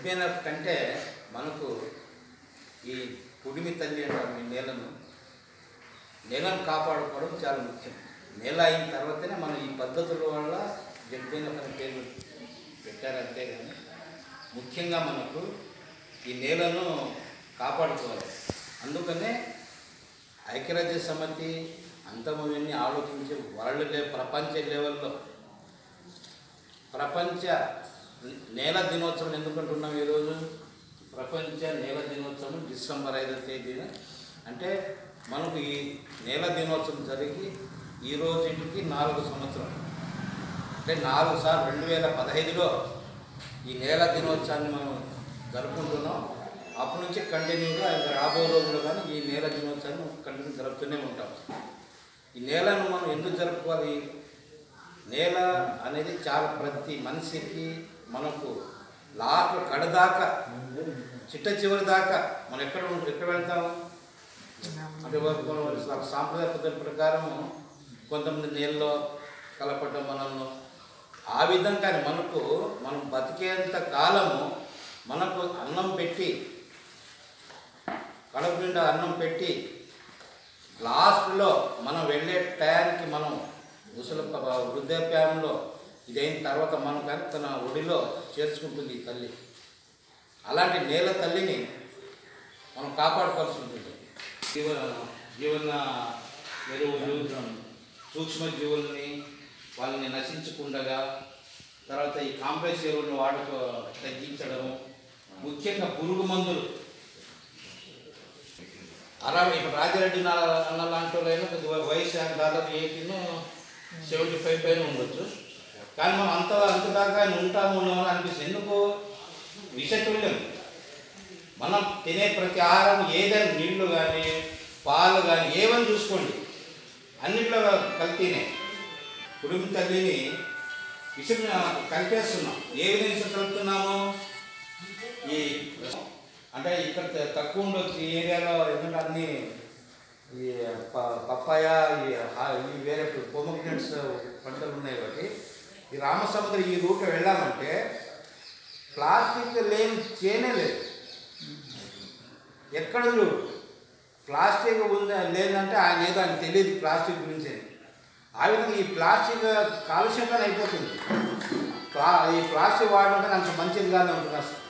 ZBNF కంటే మనకు ఈ పుడిమి తల్లి అంటారు ఈ నేలను నేలను కాపాడుకోవడం చాలా ముఖ్యం నేల అయిన తర్వాతనే మనం ఈ పద్ధతుల వల్ల జడ్బీఎన్ఎఫ్ అనే పేరు పెట్టారంతే కానీ ముఖ్యంగా మనకు ఈ నేలను కాపాడుకోవాలి అందుకనే ఐక్యరాజ్య సమితి అంతమవన్నీ ఆలోచించి వరల్డ్ లే ప్రపంచ లెవెల్లో ప్రపంచ నేల దినోత్సవం ఎందుకంటున్నాం ఈరోజు ప్రపంచ నేల దినోత్సవం డిసెంబర్ ఐదో తేదీన అంటే మనకు ఈ నేల దినోత్సవం జరిగి ఈ రోజుకి నాలుగు సంవత్సరం అంటే నాలుగు సార్లు రెండు వేల పదహైదులో ఈ నేల దినోత్సవాన్ని మనం జరుపుకుంటున్నాం అప్పటి నుంచి కంటిన్యూగా ఇంకా రాబో రోజుల్లో కానీ ఈ నేల దినోత్సవాన్ని కంటిన్యూ జరుపుతూనే ఉంటాం ఈ నేలను మనం ఎందుకు జరుపుకోవాలి నేల అనేది చాలా ప్రతి మనిషికి మనకు లాస్ట్ కడదాకా చిట్ట చివరి దాకా మనం ఎక్కడ ఉం- ఎక్కడ వెళ్తాం అంటే ఒక- ఒక సాంప్రదాయ పద్ధతి ప్రకారం కొంతమంది నీళ్ళలో కలపటం మనల్ని ఆ విధంగానే మనకు మనం బతికేంత కాలము మనకు అన్నం పెట్టి కడుపు నిండా అన్నం పెట్టి లాస్ట్లో మనం వెళ్ళే టయానికి మనం ముసలి ప- వృద్ధాప్యంలో ఇదైన తర్వాత మనం కానీ తన ఒడిలో చేర్చుకుంటుంది ఈ తల్లి అలాంటి నేల తల్లిని మనం కాపాడుకోవాల్సి ఉంటుంది జీవ జీవన ఎరువులు సూక్ష్మ జీవుల్ని వాళ్ళని నశించకుండగా తర్వాత ఈ కాంప్లెక్స్ ఎరువులను వాడుకో తగ్గించడము ముఖ్యంగా పురుగు మందులు అరవై ఇప్పుడు రాజిరెడ్డి నా అన్న లాంటి వాళ్ళైనా కొద్దిగా వయసు దాదాపు ఎయిటీన్ సెవెంటీ ఫైవ్ పైన ఉండొచ్చు కానీ మనం అంత అంత దాకా ఆయన ఉంటాము ఉన్నాము అనిపిస్తుంది ఎందుకు విషతుల్యం మనం తినే ప్రతి ఆహారం ఏదైనా నీళ్లు కానీ పాలు కానీ ఏవని చూసుకోండి అన్నిట్లో కల్తీనే కుటుంబ తల్లిని విషం కలిపేస్తున్నాం ఏ విధంగా విషం కలుపుతున్నాము ఈ అంటే ఇక్కడ త- తక్కువ ఉండొచ్చు ఈ ఏరియాలో ఎందుకంటే అన్ని ఈ ప- పప్పాయ ఈ హా- ఈ వేరే పొమగ్రెంట్స్ పంటలు ఉన్నాయి కాబట్టి ఈ రామసముద్రం ఈ రూట్ వెళ్ళామంటే ప్లాస్టిక్ లేని చేనే లేదు ఎక్కడ చూడు ప్లాస్టిక్ ఉందా లేదంటే ఆయన ఏదో ఆయన తెలియదు ప్లాస్టిక్ గురించి అని. ఆ విధంగా ఈ ప్లాస్టిక్ కాలుష్యంగానే అయిపోతుంది ప్లా ఈ ప్లాస్టిక్ వాడడం కానీ అంత మంచిది కాదు అంటున్నారు